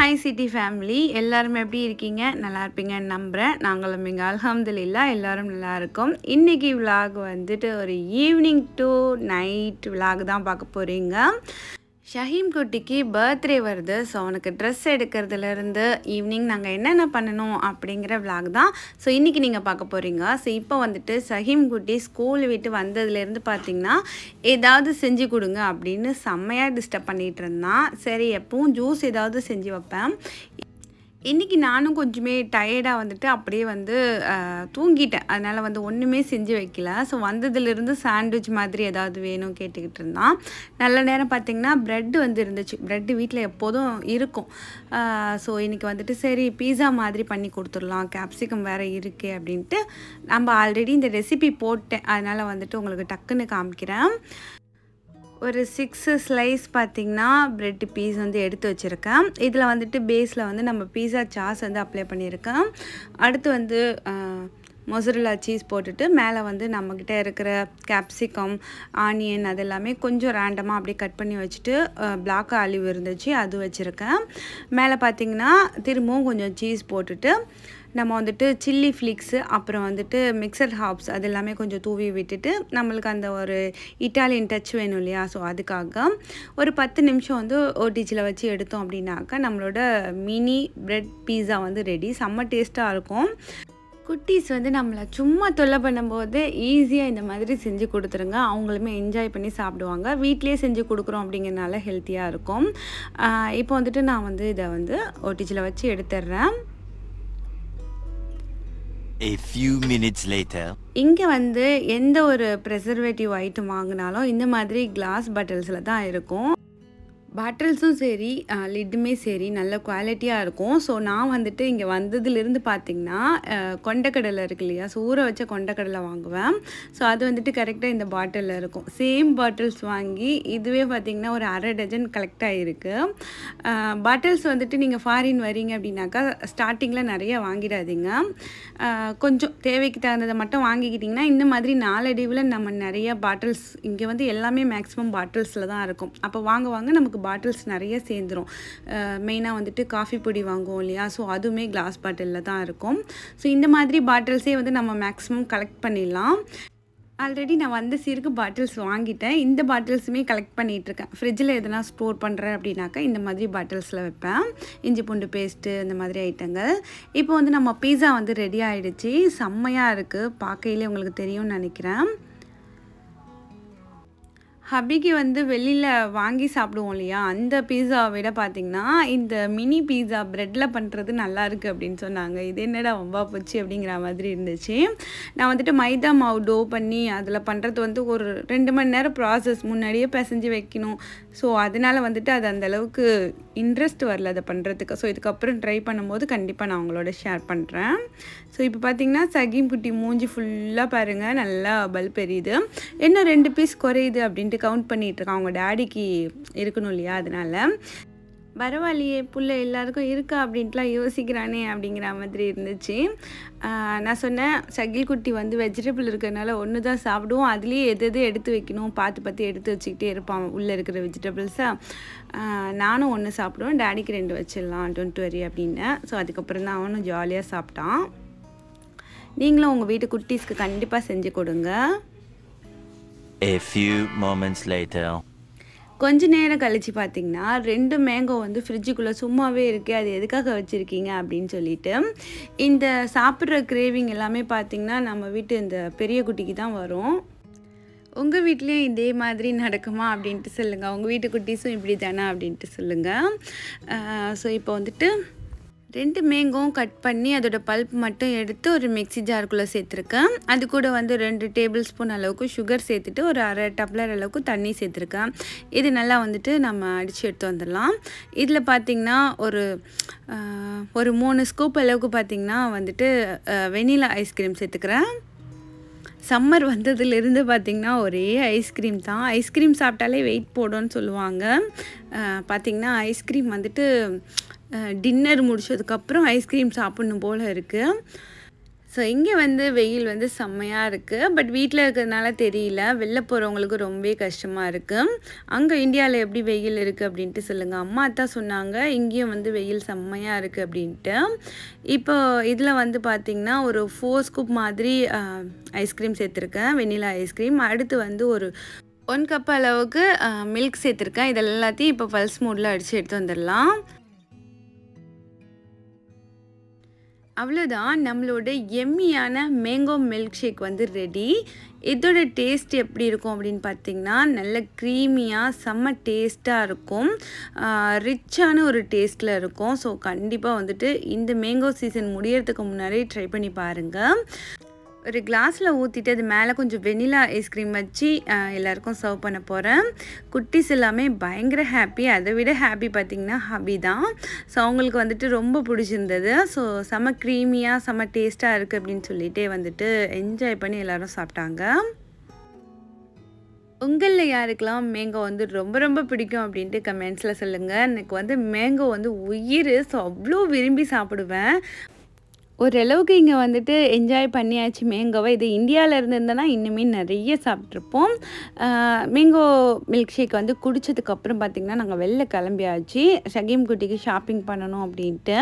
Hi city family எல்லாரும் எப்படி இருக்கீங்க நல்லா இருப்பீங்கன்னு நம்புகிறேன் நாங்களும் இங்கே அல்ஹம்துலில்லா எல்லாரும் நல்லா இருக்கோம் இன்றைக்கி விலாக் வந்துட்டு ஒரு ஈவினிங் டு நைட் விலாக் தான் பார்க்க போகிறீங்க ஷஹீம் குட்டிக்கு பர்த்டே வருது ஸோ அவனுக்கு ட்ரெஸ் எடுக்கிறதுலேருந்து ஈவினிங் நாங்கள் என்னென்ன பண்ணணும் அப்படிங்கிற விலாக் தான் ஸோ இன்றைக்கி நீங்கள் பார்க்க போகிறீங்க ஸோ இப்போ வந்துட்டு ஷஹீம் குட்டி ஸ்கூல் விட்டு வந்ததுலேருந்து பார்த்தீங்கன்னா ஏதாவது செஞ்சு கொடுங்க அப்படின்னு செம்மையாக டிஸ்டர்ப் பண்ணிகிட்டு இருந்தான் சரி எப்பவும் ஜூஸ் ஏதாவது செஞ்சு வைப்பேன் இன்றைக்கி நானும் கொஞ்சமே டயர்டாக வந்துட்டு அப்படியே வந்து அஹ், தூங்கிட்டேன் அதனால் வந்து ஒன்றுமே செஞ்சு வைக்கல ஸோ வந்ததுலேருந்து சாண்ட்விச் மாதிரி ஏதாவது வேணும் கேட்டுக்கிட்டு இருந்தான் நல்ல நேரம் பார்த்திங்கன்னா ப்ரெட் வந்து இருந்துச்சு ப்ரெட்டு வீட்டில் எப்போதும் இருக்கும் ஸோ இன்றைக்கி வந்துட்டு சரி பீஸா மாதிரி பண்ணி கொடுத்துடலாம் கேப்சிகம் வேறு இருக்கே அப்படின்ட்டு நம்ம ஆல்ரெடி இந்த ரெசிபி போட்டேன் அதனால் வந்துட்டு உங்களுக்கு டக்குன்னு காமிக்கிறேன் ஒரு சிக்ஸ் ஸ்லைஸ் பார்த்திங்கன்னா பிரெட் பீஸ் வந்து எடுத்து வச்சுருக்கேன் இதில் வந்துட்டு பேஸில் வந்து நம்ம பீஸா சாஸ் வந்து அப்ளை பண்ணியிருக்கேன் அடுத்து வந்து மொசரலா சீஸ் போட்டுட்டு மேலே வந்து நம்மக்கிட்ட இருக்கிற கேப்சிகம் ஆனியன் அதெல்லாமே கொஞ்சம் ரேண்டமாக அப்படியே கட் பண்ணி வச்சுட்டு பிளாக் ஆலிவ் இருந்துச்சு அது வச்சுருக்கேன் மேலே பார்த்திங்கன்னா திரும்பவும் கொஞ்சம் சீஸ் போட்டுட்டு நம்ம வந்துட்டு சில்லி ஃப்ளிக்ஸு அப்புறம் வந்துட்டு மிக்சர் ஹாப்ஸ் அது எல்லாமே கொஞ்சம் தூவி விட்டுட்டு நம்மளுக்கு அந்த ஒரு இட்டாலியன் டச் வேணும் இல்லையா ஸோ அதுக்காக ஒரு பத்து நிமிஷம் வந்து ஓடிஜியில் வச்சு எடுத்தோம் அப்படின்னாக்கா நம்மளோட மினி பிரெட் பீஸா வந்து ரெடி செம்ம டேஸ்ட்டாக இருக்கும் குட்டீஸ் வந்து நம்மளை சும்மா தொல்லை பண்ணும்போது ஈஸியாக இந்த மாதிரி செஞ்சு கொடுத்துருங்க அவங்களுமே என்ஜாய் பண்ணி சாப்பிடுவாங்க வீட்லேயே செஞ்சு கொடுக்குறோம் அப்படிங்கிறனால ஹெல்த்தியாக இருக்கும் ஆஹ் இப்போ வந்துட்டு நான் வந்து இதை வந்து ஓடிஜியில் வச்சு எடுத்துடுறேன் A few minutes later. இங்கே வந்து எந்த ஒரு ப்ரெசர்வேட்டிவ் ஐட்டம் வாங்கினாலும் இந்த மாதிரி கிளாஸ் பாட்டில்ஸில் தான் இருக்கும் பாட்டில்ஸும் சரி லிட்டுமே சரி நல்ல குவாலிட்டியாக இருக்கும் ஸோ நான் வந்துட்டு இங்கே வந்ததுலேருந்து பார்த்திங்கன்னா அஹ், கொண்டக்கடலை இருக்கு இல்லையா ஸோ ஊற வச்ச கொண்டக்கடலை வாங்குவேன் ஸோ அது வந்துட்டு கரெக்டாக இந்த பாட்டிலில் இருக்கும் சேம் பாட்டில்ஸ் வாங்கி இதுவே பார்த்திங்கன்னா ஒரு அரை டஜன் கலெக்ட் ஆகிருக்கு பாட்டில்ஸ் வந்துட்டு நீங்கள் ஃபாரின் வரீங்க அப்படின்னாக்கா ஸ்டார்டிங்கில் நிறைய வாங்கிடாதீங்க அஹ், கொஞ்சம் தேவைக்கு தகுந்ததை மட்டும் வாங்கிக்கிட்டிங்கன்னா இந்த மாதிரி நாளடைவில் நம்ம நிறைய பாட்டில்ஸ் இங்கே வந்து எல்லாமே மேக்ஸிமம் பாட்டில்ஸில் தான் இருக்கும் அப்போ வாங்க வாங்க நமக்கு பாட்டில்ஸ் நிறைய சேர்ந்துரும் மெயினாக வந்துட்டு காஃபி பொடி வாங்குவோம் இல்லையா ஸோ அதுவுமே கிளாஸ் பாட்டிலில் தான் இருக்கும் ஸோ இந்த மாதிரி பாட்டில்ஸே வந்து நம்ம மேக்ஸிமம் கலெக்ட் பண்ணிடலாம் ஆல்ரெடி நான் வந்து சிறுக்கு பாட்டில்ஸ் வாங்கிட்டேன் இந்த பாட்டில்ஸுமே கலெக்ட் பண்ணிகிட்டு இருக்கேன் ஃப்ரிட்ஜில் எதனா ஸ்டோர் பண்ணுறேன் அப்படின்னாக்கா இந்த மாதிரி பாட்டில்ஸில் வைப்பேன் இஞ்சி பூண்டு பேஸ்ட்டு இந்த மாதிரி ஐட்டங்கள் இப்போ வந்து நம்ம பீஸா வந்து ரெடி ஆகிடுச்சு செம்மையாக இருக்குது பார்க்கையிலே உங்களுக்கு தெரியும்னு நினைக்கிறேன் ஹபிக்கு வந்து வெளியில் வாங்கி சாப்பிடுவோம் இல்லையா அந்த பீஸாவை விட பார்த்திங்கன்னா இந்த மினி பீஸா ப்ரெட்டில் பண்ணுறது நல்லா இருக்குது அப்படின்னு சொன்னாங்க இது என்னடா வம்பா போச்சு அப்படிங்கிற மாதிரி இருந்துச்சு நான் வந்துட்டு மைதா மாவு டோ பண்ணி அதில் பண்ணுறது வந்து ஒரு ரெண்டு மணி நேரம் ப்ராசஸ் முன்னாடியே பிசைஞ்சு வைக்கணும் ஸோ அதனால் வந்துட்டு அது அந்த அளவுக்கு இன்ட்ரெஸ்ட் வரல அதை பண்ணுறதுக்கு ஸோ இதுக்கப்புறம் ட்ரை பண்ணும்போது கண்டிப்பாக நான் உங்களோட ஷேர் பண்ணுறேன் ஸோ இப்போ பார்த்தீங்கன்னா சகீம் குட்டி மூஞ்சி ஃபுல்லாக பாருங்கள் நல்லா பல்ப் எரியுது என்ன ரெண்டு பீஸ் குறையுது அப்படின்ட்டு கவுண்ட் பண்ணிகிட்டு இருக்கான் அவங்க டேடிக்கு இருக்கணும் இல்லையா அதனால பரவாயில்லையே புள்ள எல்லாருக்கும் இருக்கா அப்படின்ட்டுலாம் யோசிக்கிறானே அப்படிங்கிற மாதிரி இருந்துச்சு ஆஹ் நான் சொன்னேன் சகில் குட்டி வந்து வெஜிடபிள் இருக்கிறதுனால ஒன்று தான் சாப்பிடுவோம் அதுலேயே எது எது எடுத்து வைக்கணும் பார்த்து பார்த்து எடுத்து வச்சுக்கிட்டே இருப்பான் உள்ளே இருக்கிற வெஜிடபிள்ஸை நானும் ஒன்று சாப்பிடுவேன் டேடிக்கு ரெண்டு வச்சிடலாம் டொன்ட்டு வரி அப்படின்னேன் ஸோ அதுக்கப்புறம் தான் அவனும் ஜாலியாக சாப்பிட்டான் நீங்களும் உங்கள் வீட்டு குட்டீஸ்க்கு கண்டிப்பாக செஞ்சு கொடுங்க A few moments later. கொஞ்ச நேரம் கழிச்சு பார்த்தீங்கன்னா ரெண்டு மேங்கோ வந்து ஃப்ரிட்ஜுக்குள்ளே சும்மாவே இருக்கு அது எதுக்காக வச்சுருக்கீங்க அப்படின்னு சொல்லிட்டு இந்த சாப்பிட்ற கிரேவிங் எல்லாமே பார்த்தீங்கன்னா நம்ம வீட்டு இந்த பெரிய குட்டிக்கு தான் வரும் உங்கள் வீட்லேயும் இதே மாதிரி நடக்குமா அப்படின்ட்டு சொல்லுங்கள் உங்கள் வீட்டு குட்டீஸும் இப்படி தானே அப்படின்ட்டு சொல்லுங்கள் ஸோ இப்போ வந்துட்டு ரெண்டு மேங்கவும் கட் பண்ணி அதோட பல்ப் மட்டும் எடுத்து ஒரு மிக்ஸி ஜாருக்குள்ளே சேர்த்துருக்கேன் அது கூட வந்து ரெண்டு டேபிள் ஸ்பூன் அளவுக்கு சுகர் சேர்த்துட்டு ஒரு அரை டப்ளர் அளவுக்கு தண்ணி சேர்த்துருக்கேன் இது நல்லா வந்துட்டு நம்ம அடித்து எடுத்து வந்துடலாம் இதில் பார்த்திங்கன்னா ஒரு ஆஹ், ஒரு மூணு ஸ்கூப் அளவுக்கு பார்த்திங்கன்னா வந்துட்டு வெனிலா ஐஸ்கிரீம் சேர்த்துக்கிறேன் சம்மர் வந்ததுலேருந்து பார்த்திங்கன்னா ஒரே ஐஸ்கிரீம் தான் ஐஸ்கிரீம் சாப்பிட்டாலே வெயிட் போடும்னு சொல்லுவாங்க அஹ் பார்த்திங்கன்னா ஐஸ்கிரீம் வந்துட்டு டின்னர் முடிச்சதுக்கப்புறம் ஐஸ்கிரீம் சாப்பிட்ணும் போல் இருக்குது ஸோ இங்கே வந்து வெயில் வந்து செம்மையாக இருக்குது பட் வீட்டில் இருக்கிறதுனால தெரியல வெளில போகிறவங்களுக்கு ரொம்பவே கஷ்டமாக இருக்குது அங்கே இந்தியாவில் எப்படி வெயில் இருக்குது அப்படின்ட்டு சொல்லுங்கள் அம்மா தான் சொன்னாங்க இங்கேயும் வந்து வெயில் செம்மையாக இருக்குது அப்படின்ட்டு இப்போ இதில் வந்து பார்த்திங்கன்னா ஒரு ஃபோர் ஸ்கூப் மாதிரி ஐஸ்கிரீம் சேர்த்துருக்கேன் வெண்ணிலா ஐஸ்கிரீம் அடுத்து வந்து ஒரு ஒன் கப் அளவுக்கு மில்க் சேர்த்துருக்கேன் இது எல்லாத்தையும் இப்போ பல்ஸ் மூடில் அடித்து எடுத்து வந்துடலாம் அவ்வளோதான் நம்மளோட எம்மியான மேங்கோ மில்க் ஷேக் வந்து ரெடி இதோட டேஸ்ட் எப்படி இருக்கும் அப்படின்னு பார்த்தீங்கன்னா நல்ல க்ரீமியாக செம்ம டேஸ்ட்டாக இருக்கும் ரிச்சான ஒரு டேஸ்ட்டில் இருக்கும் ஸோ கண்டிப்பாக வந்துட்டு இந்த மேங்கோ சீசன் முடியறதுக்கு முன்னாடி ட்ரை பண்ணி பாருங்கள் ஒரு கிளாஸில் ஊற்றிட்டு அது மேலே கொஞ்சம் வெனிலா ஐஸ்கிரீம் வச்சு எல்லாருக்கும் சர்வ் பண்ண போகிறேன் குட்டீஸ் எல்லாமே பயங்கர ஹாப்பி அதை விட ஹாப்பி பார்த்திங்கன்னா ஹாபி தான் ஸோ அவங்களுக்கு வந்துட்டு ரொம்ப பிடிச்சிருந்தது ஸோ செம க்ரீமியாக செம டேஸ்ட்டாக இருக்குது அப்படின்னு சொல்லிகிட்டே வந்துட்டு என்ஜாய் பண்ணி எல்லோரும் சாப்பிட்டாங்க உங்களில் யாருக்கெல்லாம் மேங்கோ வந்து ரொம்ப ரொம்ப பிடிக்கும் அப்படின்ட்டு கமெண்ட்ஸில் சொல்லுங்கள் எனக்கு வந்து மேங்கோ வந்து உயிர் ஸோ அவ்வளோ விரும்பி சாப்பிடுவேன் ஓரளவுக்கு இங்கே வந்துட்டு என்ஜாய் பண்ணியாச்சு மேங்கோவை இது இந்தியாவில் இருந்திருந்தேன்னா இன்னுமே நிறைய சாப்பிட்ருப்போம் மேங்கோ மில்க் ஷேக் வந்து குடித்ததுக்கப்புறம் பார்த்திங்கன்னா நாங்கள் வெளில கிளம்பியாச்சு ஷகீம் குட்டிக்கு ஷாப்பிங் பண்ணணும் அப்படின்ட்டு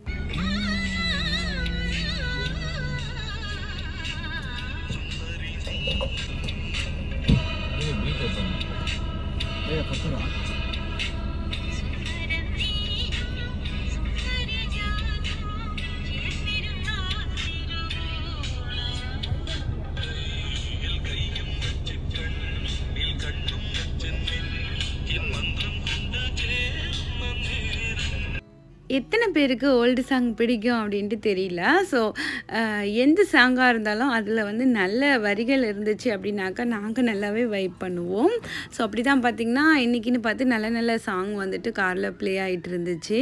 எத்தனை பேருக்கு ஓல்டு சாங் பிடிக்கும் அப்படின்ட்டு தெரியல ஸோ எந்த சாங்காக இருந்தாலும் அதில் வந்து நல்ல வரிகள் இருந்துச்சு அப்படின்னாக்கா நாங்கள் நல்லாவே வைப் பண்ணுவோம் ஸோ அப்படி தான் பார்த்திங்கன்னா இன்றைக்கின்னு பார்த்து நல்ல நல்ல சாங் வந்துட்டு காரில் ப்ளே ஆகிட்டு இருந்துச்சு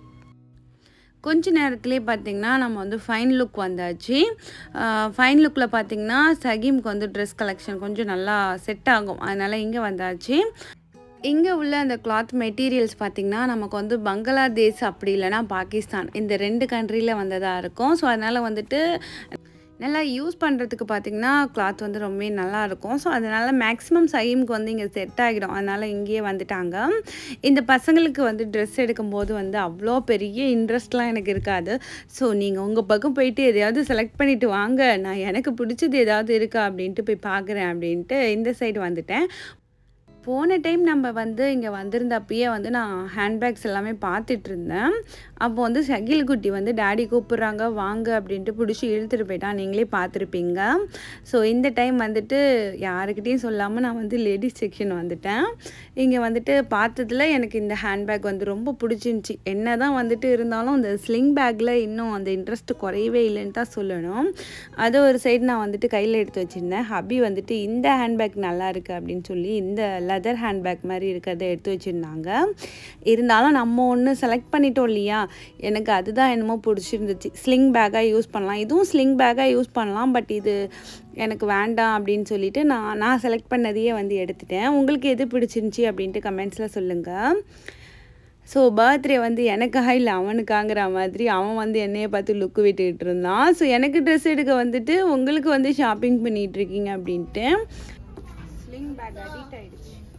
கொஞ்ச நேரத்துலேயே பார்த்திங்கன்னா நம்ம வந்து ஃபைன் லுக் வந்தாச்சு ஃபைன் லுக்கில் பார்த்திங்கன்னா சகீம்க்கு வந்து ட்ரெஸ் கலெக்ஷன் கொஞ்சம் நல்லா செட் ஆகும் அதனால் இங்கே வந்தாச்சு இங்கே உள்ள அந்த கிளாத் மெட்டீரியல்ஸ் பார்த்திங்கன்னா நமக்கு வந்து பங்களாதேஷ் அப்படி இல்லைனா பாகிஸ்தான் இந்த ரெண்டு கண்ட்ரியில் வந்ததாக இருக்கும் ஸோ அதனால் வந்துட்டு நல்லா யூஸ் பண்ணுறதுக்கு பார்த்திங்கன்னா கிளாத் வந்து ரொம்பவே நல்லாயிருக்கும் ஸோ அதனால் மேக்ஸிமம் சைமுக்கு வந்து இங்கே செட் ஆகிடும் அதனால் இங்கேயே வந்துட்டாங்க இந்த பசங்களுக்கு வந்து ட்ரெஸ் எடுக்கும்போது வந்து அவ்வளோ பெரிய இன்ட்ரெஸ்ட்லாம் எனக்கு இருக்காது ஸோ நீங்கள் உங்கள் பக்கம் போயிட்டு எதையாவது செலக்ட் பண்ணிவிட்டு வாங்க நான் எனக்கு பிடிச்சது ஏதாவது இருக்கா அப்படின்ட்டு போய் பார்க்குறேன் அப்படின்ட்டு இந்த சைடு வந்துட்டேன் போன டைம் நம்ம வந்து இங்கே வந்திருந்தப்பயே வந்து நான் ஹேண்ட்பேக்ஸ் எல்லாமே பார்த்துட்டு இருந்தேன் அப்போ வந்து ஷகில் குட்டி வந்து டேடி கூப்பிட்றாங்க வாங்க அப்படின்ட்டு பிடிச்சி இழுத்துட்டு போயிட்டான் நீங்களே பார்த்துருப்பீங்க ஸோ இந்த டைம் வந்துட்டு யாருக்கிட்டேயும் சொல்லாமல் நான் வந்து லேடிஸ் செக்ஷன் வந்துட்டேன் இங்கே வந்துட்டு பார்த்ததுல எனக்கு இந்த ஹேண்ட்பேக் வந்து ரொம்ப பிடிச்சிருந்துச்சி என்ன தான் வந்துட்டு இருந்தாலும் இந்த ஸ்லிங் பேக்கில் இன்னும் அந்த இன்ட்ரெஸ்ட் குறையவே இல்லைன்னு தான் சொல்லணும் அதை ஒரு சைடு நான் வந்துட்டு கையில் எடுத்து வச்சுருந்தேன் ஹபி வந்துட்டு இந்த ஹேண்ட்பேக் நல்லா இருக்குது அப்படின்னு சொல்லி இந்த லெதர் ஹேண்ட்பேக் மாதிரி இருக்கிறத எடுத்து வச்சுருந்தாங்க இருந்தாலும் நம்ம ஒன்று செலக்ட் பண்ணிட்டோம் இல்லையா எனக்கு அதுதான் என்னமோ பிடிச்சிருந்துச்சு ஸ்லிங் பேக்காக யூஸ் பண்ணலாம் இதுவும் ஸ்லிங் பேக்காக யூஸ் பண்ணலாம் பட் இது எனக்கு வேண்டாம் அப்படின்னு சொல்லிட்டு நான் நான் செலக்ட் பண்ணதையே வந்து எடுத்துட்டேன் உங்களுக்கு எது பிடிச்சிருந்துச்சி அப்படின்ட்டு கமெண்ட்ஸில் சொல்லுங்கள் ஸோ பர்த்டே வந்து எனக்காக இல்லை அவனுக்காங்கிற மாதிரி அவன் வந்து என்னையை பார்த்து லுக்கு விட்டுக்கிட்டு இருந்தான் ஸோ எனக்கு ட்ரெஸ் எடுக்க வந்துட்டு உங்களுக்கு வந்து ஷாப்பிங் பண்ணிகிட்டு இருக்கீங்க அப்படின்ட்டு ஸ்லிங் பேக் அடிக்ட் ஆகிடுச்சு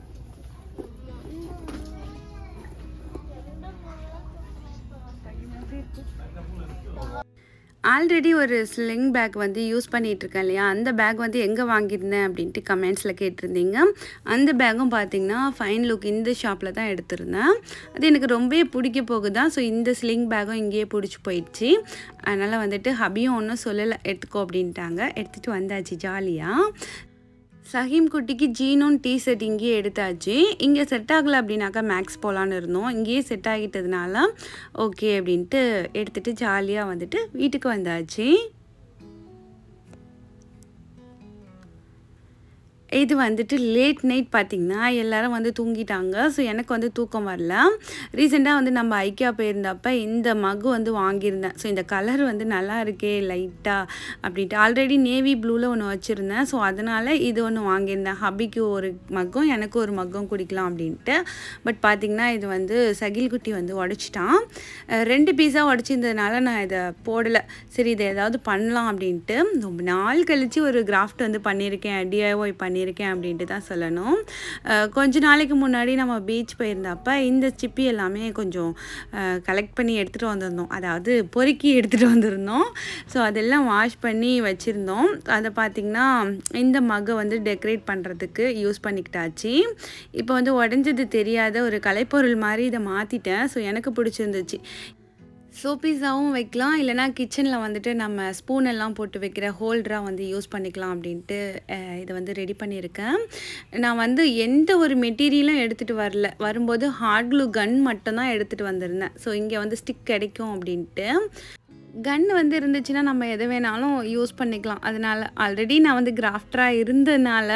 ஆல்ரெடி ஒரு ஸ்லிங் பேக் வந்து யூஸ் பண்ணிகிட்ருக்கேன் இல்லையா அந்த பேக் வந்து எங்கே வாங்கியிருந்தேன் அப்படின்ட்டு கமெண்ட்ஸில் கேட்டிருந்தீங்க அந்த பேக்கும் பார்த்தீங்கன்னா ஃபைன் லுக் இந்த ஷாப்பில் தான் எடுத்திருந்தேன் அது எனக்கு ரொம்பவே பிடிக்க போகுதா ஸோ இந்த ஸ்லிங் பேக்கும் இங்கேயே பிடிச்சி போயிடுச்சு அதனால் வந்துட்டு ஹபியும் ஒன்றும் சொல்லலை எடுத்துக்கோ அப்படின்ட்டாங்க எடுத்துகிட்டு வந்தாச்சு ஜாலியாக சஹீம் குட்டிக்கு ஜீனும் டீ ஷர்ட் இங்கேயே எடுத்தாச்சு இங்கே செட் ஆகலை அப்படின்னாக்கா மேக்ஸ் போகலான்னு இருந்தோம் இங்கேயே செட் ஆகிட்டதுனால ஓகே அப்படின்ட்டு எடுத்துகிட்டு ஜாலியாக வந்துட்டு வீட்டுக்கு வந்தாச்சு இது வந்துட்டு லேட் நைட் பார்த்திங்கன்னா எல்லாரும் வந்து தூங்கிட்டாங்க ஸோ எனக்கு வந்து தூக்கம் வரல ரீசெண்டாக வந்து நம்ம ஐக்கியா போயிருந்தப்ப இந்த மகு வந்து வாங்கியிருந்தேன் ஸோ இந்த கலர் வந்து நல்லா இருக்கே லைட்டாக அப்படின்ட்டு ஆல்ரெடி நேவி ப்ளூவில் ஒன்று வச்சுருந்தேன் ஸோ அதனால் இது ஒன்று வாங்கியிருந்தேன் ஹபிக்கு ஒரு மக்கும் எனக்கு ஒரு மக்கும் குடிக்கலாம் அப்படின்ட்டு பட் பார்த்திங்கன்னா இது வந்து சகில் குட்டி வந்து உடச்சிட்டான் அஹ் ரெண்டு பீஸாக உடச்சிருந்ததுனால நான் இதை போடலை சரி இதை ஏதாவது பண்ணலாம் அப்படின்ட்டு ரொம்ப நாள் கழித்து ஒரு கிராஃப்ட் வந்து பண்ணியிருக்கேன் டிஐஒய் பண்ணியிருக்கேன் அப்படின்ட்டு தான் சொல்லணும் அஹ் கொஞ்ச நாளைக்கு முன்னாடி நம்ம பீச் போயிருந்தப்ப இந்த சிப்பி எல்லாமே கொஞ்சம் கலெக்ட் பண்ணி எடுத்துகிட்டு வந்திருந்தோம் அதாவது பொறுக்கி எடுத்துகிட்டு வந்திருந்தோம் ஸோ அதெல்லாம் வாஷ் பண்ணி வச்சுருந்தோம் அதை பார்த்திங்கன்னா இந்த மகை வந்து டெக்கரேட் பண்ணுறதுக்கு யூஸ் பண்ணிக்கிட்டாச்சு இப்போ வந்து உடஞ்சது தெரியாத ஒரு கலைப்பொருள் மாதிரி இதை மாற்றிட்டேன் ஸோ எனக்கு பிடிச்சிருந்துச்சு சோப்பீஸாகவும் வைக்கலாம் இல்லைனா கிச்சனில் வந்துட்டு நம்ம ஸ்பூன் எல்லாம் போட்டு வைக்கிற ஹோல்டராக வந்து யூஸ் பண்ணிக்கலாம் அப்படின்ட்டு அஹ், இதை வந்து ரெடி பண்ணியிருக்கேன் நான் வந்து எந்த ஒரு மெட்டீரியலும் எடுத்துகிட்டு வரல வரும்போது ஹார்ட் க்ளூ கன் மட்டும்தான் எடுத்துகிட்டு வந்திருந்தேன் ஸோ இங்கே வந்து ஸ்டிக் கிடைக்கும் அப்படின்ட்டு கன் வந்து இருந்துச்சுன்னா நம்ம எதை வேணாலும் யூஸ் பண்ணிக்கலாம் அதனால் ஆல்ரெடி நான் வந்து கிராஃப்டராக இருந்ததுனால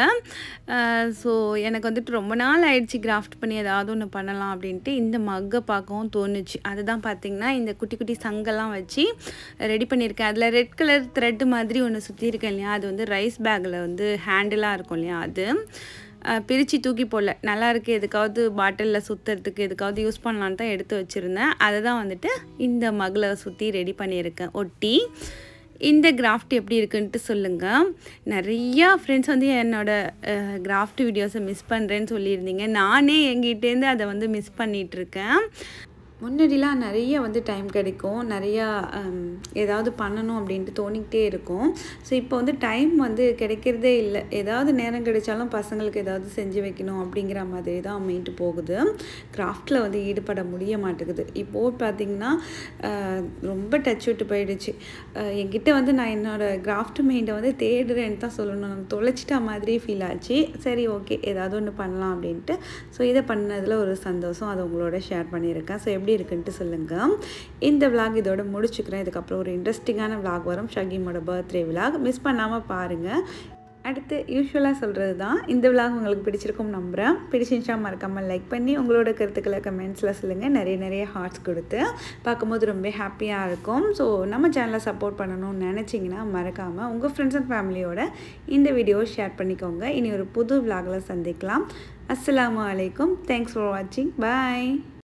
ஸோ எனக்கு வந்துட்டு ரொம்ப நாள் ஆயிடுச்சு கிராஃப்ட் பண்ணி ஏதாவது ஒன்று பண்ணலாம் அப்படின்ட்டு இந்த மக்கை பார்க்கவும் தோணுச்சு அதுதான் பார்த்திங்கன்னா இந்த குட்டி குட்டி சங்கெல்லாம் வச்சு ரெடி பண்ணியிருக்கேன் அதில் ரெட் கலர் த்ரெட் மாதிரி ஒன்று சுற்றியிருக்கேன் இல்லையா அது வந்து ரைஸ் பேக்கில் வந்து ஹேண்டிலாக இருக்கும் இல்லையா அது பிரித்து தூக்கி போடல நல்லா இருக்குது எதுக்காவது பாட்டிலில் சுற்றுறதுக்கு எதுக்காவது யூஸ் பண்ணலான்னு தான் எடுத்து வச்சுருந்தேன் அதை தான் வந்துட்டு இந்த மகளை சுற்றி ரெடி பண்ணியிருக்கேன் ஒட்டி இந்த கிராஃப்ட் எப்படி இருக்குன்ட்டு சொல்லுங்கள் நிறையா ஃப்ரெண்ட்ஸ் வந்து என்னோடய கிராஃப்ட் வீடியோஸை மிஸ் பண்ணுறேன்னு சொல்லியிருந்தீங்க நானே எங்கிட்டேருந்து அதை வந்து மிஸ் பண்ணிகிட்ருக்கேன் முன்னாடிலாம் நிறைய வந்து டைம் கிடைக்கும் நிறையா ஹம், ஏதாவது பண்ணணும் அப்படின்ட்டு தோணிக்கிட்டே இருக்கும் ஸோ இப்போ வந்து டைம் வந்து கிடைக்கிறதே இல்லை ஏதாவது நேரம் கிடைச்சாலும் பசங்களுக்கு ஏதாவது செஞ்சு வைக்கணும் அப்படிங்கிற மாதிரி தான் அமையிட்டு போகுது கிராஃப்டில் வந்து ஈடுபட முடிய மாட்டேங்குது இப்போது பார்த்திங்கன்னா அஹ், ரொம்ப டச் விட்டு போயிடுச்சு அஹ், என்கிட்ட வந்து நான் என்னோடய கிராஃப்ட் மெயின்ட்டை வந்து தேடுறேன்னு தான் சொல்லணும் நான் தொலைச்சிட்ட மாதிரி ஃபீல் ஆச்சு சரி ஓகே ஏதாவது ஒன்று பண்ணலாம் அப்படின்ட்டு ஸோ இதை பண்ணதில் ஒரு சந்தோஷம் அதை உங்களோட ஷேர் பண்ணியிருக்கேன் ஸோ எப்படி இருக்குன்ட்டு சொல்லுங்கள் இந்த விலாக் இதோட முடிச்சுக்கிறேன் இதுக்கப்புறம் ஒரு இன்ட்ரெஸ்டிங்கான விலாக் வரும் ஷகீமோட பர்த்டே விலாக் மிஸ் பண்ணாமல் பாருங்கள் அடுத்து யூஸ்வலாக சொல்கிறது தான் இந்த விலாக் உங்களுக்கு பிடிச்சிருக்கும் நம்புகிறேன் பிடிச்சிருந்துச்சா மறக்காமல் லைக் பண்ணி உங்களோட கருத்துக்களை கமெண்ட்ஸில் சொல்லுங்கள் நிறைய நிறைய ஹார்ட்ஸ் கொடுத்து பார்க்கும்போது ரொம்ப ஹாப்பியாக இருக்கும் ஸோ நம்ம சேனலை சப்போர்ட் பண்ணணும்னு நினச்சிங்கன்னா மறக்காமல் உங்கள் ஃப்ரெண்ட்ஸ் அண்ட் ஃபேமிலியோட இந்த வீடியோவை ஷேர் பண்ணிக்கோங்க இனி ஒரு புது விலாகில் சந்திக்கலாம் அஸ்ஸலாமு அலைக்கும் தேங்க்ஸ் ஃபார் வாட்சிங் பாய்